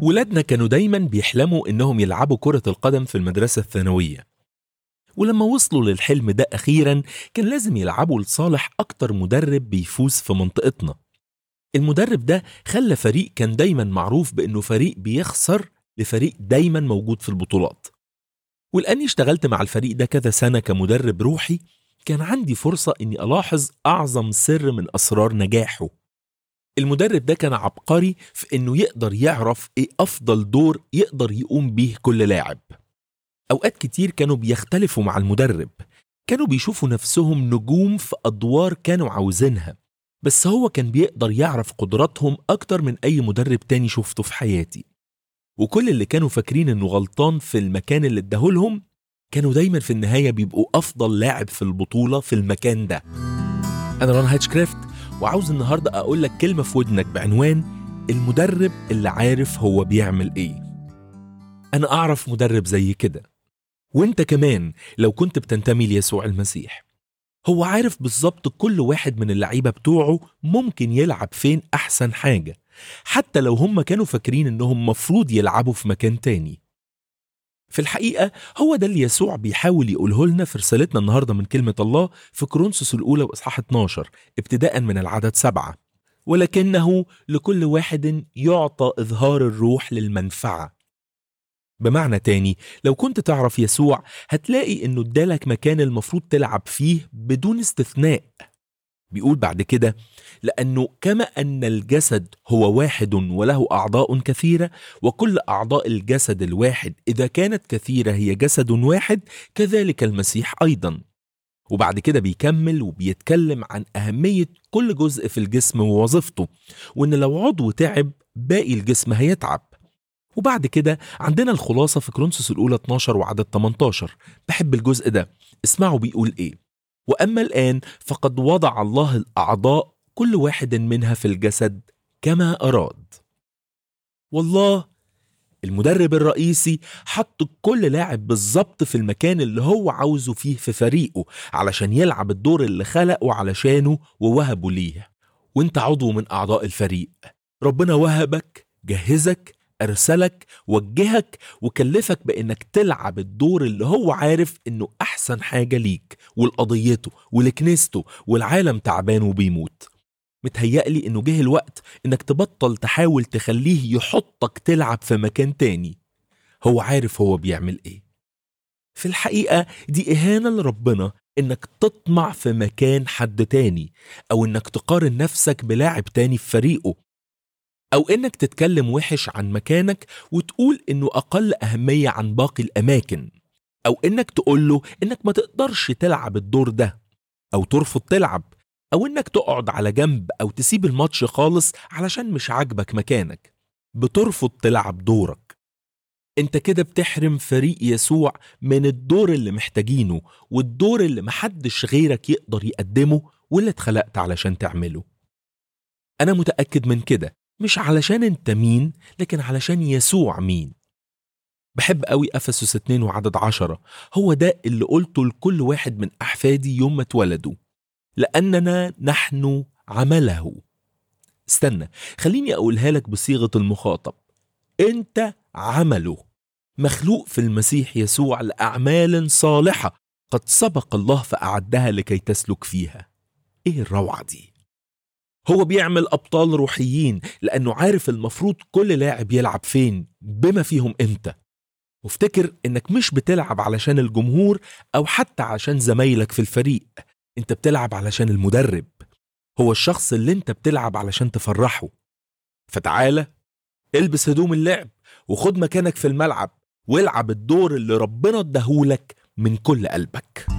ولادنا كانوا دايما بيحلموا إنهم يلعبوا كرة القدم في المدرسة الثانوية ولما وصلوا للحلم ده أخيرا كان لازم يلعبوا لصالح أكتر مدرب بيفوز في منطقتنا المدرب ده خلى فريق كان دايما معروف بأنه فريق بيخسر لفريق دايما موجود في البطولات ولأني اشتغلت مع الفريق ده كذا سنة كمدرب روحي كان عندي فرصة إني ألاحظ أعظم سر من أسرار نجاحه المدرب ده كان عبقري في إنه يقدر يعرف إيه أفضل دور يقدر يقوم بيه كل لاعب أوقات كتير كانوا بيختلفوا مع المدرب كانوا بيشوفوا نفسهم نجوم في أدوار كانوا عاوزينها بس هو كان بيقدر يعرف قدراتهم أكتر من أي مدرب تاني شفته في حياتي وكل اللي كانوا فاكرين إنه غلطان في المكان اللي اداهولهم كانوا دايما في النهاية بيبقوا أفضل لاعب في البطولة في المكان ده أنا ران هاتشكرافت وعاوز النهاردة أقول لك كلمة في ودنك بعنوان المدرب اللي عارف هو بيعمل إيه أنا أعرف مدرب زي كده وانت كمان لو كنت بتنتمي ليسوع المسيح هو عارف بالظبط كل واحد من اللعيبة بتوعه ممكن يلعب فين أحسن حاجة حتى لو هم كانوا فاكرين إنهم مفروض يلعبوا في مكان تاني في الحقيقة هو ده اللي يسوع بيحاول يقوله لنا في رسالتنا النهاردة من كلمة الله في كورنثوس الأولى وإصحاح 12 ابتداء من العدد سبعة ولكنه لكل واحد يعطى إظهار الروح للمنفعة بمعنى تاني لو كنت تعرف يسوع هتلاقي انه ادالك مكان المفروض تلعب فيه بدون استثناء بيقول بعد كده لانه كما ان الجسد هو واحد وله اعضاء كثيره وكل اعضاء الجسد الواحد اذا كانت كثيره هي جسد واحد كذلك المسيح ايضا وبعد كده بيكمل وبيتكلم عن اهميه كل جزء في الجسم ووظيفته وان لو عضو تعب باقي الجسم هيتعب وبعد كده عندنا الخلاصة في كرونسوس الأولى 12 وعدد 18 بحب الجزء ده اسمعوا بيقول إيه وأما الآن فقد وضع الله الأعضاء كل واحد منها في الجسد كما أراد والله المدرب الرئيسي حط كل لاعب بالظبط في المكان اللي هو عاوزه فيه في فريقه علشان يلعب الدور اللي خلقه علشانه ووهبه ليه وانت عضو من أعضاء الفريق ربنا وهبك جهزك أرسلك وجهك وكلفك بإنك تلعب الدور اللي هو عارف إنه أحسن حاجة ليك ولقضيته ولكنيسته والعالم تعبان وبيموت متهيألي إنه جه الوقت إنك تبطل تحاول تخليه يحطك تلعب في مكان تاني هو عارف هو بيعمل إيه في الحقيقة دي إهانة لربنا إنك تطمع في مكان حد تاني أو إنك تقارن نفسك بلاعب تاني في فريقه أو إنك تتكلم وحش عن مكانك وتقول إنه أقل أهمية عن باقي الأماكن أو إنك تقول له إنك ما تقدرش تلعب الدور ده أو ترفض تلعب أو إنك تقعد على جنب أو تسيب الماتش خالص علشان مش عاجبك مكانك بترفض تلعب دورك انت كده بتحرم فريق يسوع من الدور اللي محتاجينه والدور اللي محدش غيرك يقدر يقدمه واللي اتخلقت علشان تعمله أنا متأكد من كده مش علشان انت مين لكن علشان يسوع مين بحب قوي أفسس 2 وعدد عشرة هو ده اللي قلته لكل واحد من أحفادي يوم ما اتولدوا لأننا نحن عمله استنى خليني أقولها لك بصيغة المخاطب أنت عمله مخلوق في المسيح يسوع لأعمال صالحة قد سبق الله فأعدها لكي تسلك فيها إيه الروعة دي هو بيعمل أبطال روحيين لأنه عارف المفروض كل لاعب يلعب فين بما فيهم أنت وافتكر إنك مش بتلعب علشان الجمهور أو حتى عشان زمايلك في الفريق أنت بتلعب علشان المدرب هو الشخص اللي أنت بتلعب علشان تفرحه فتعالى البس هدوم اللعب وخد مكانك في الملعب والعب الدور اللي ربنا اداهولك من كل قلبك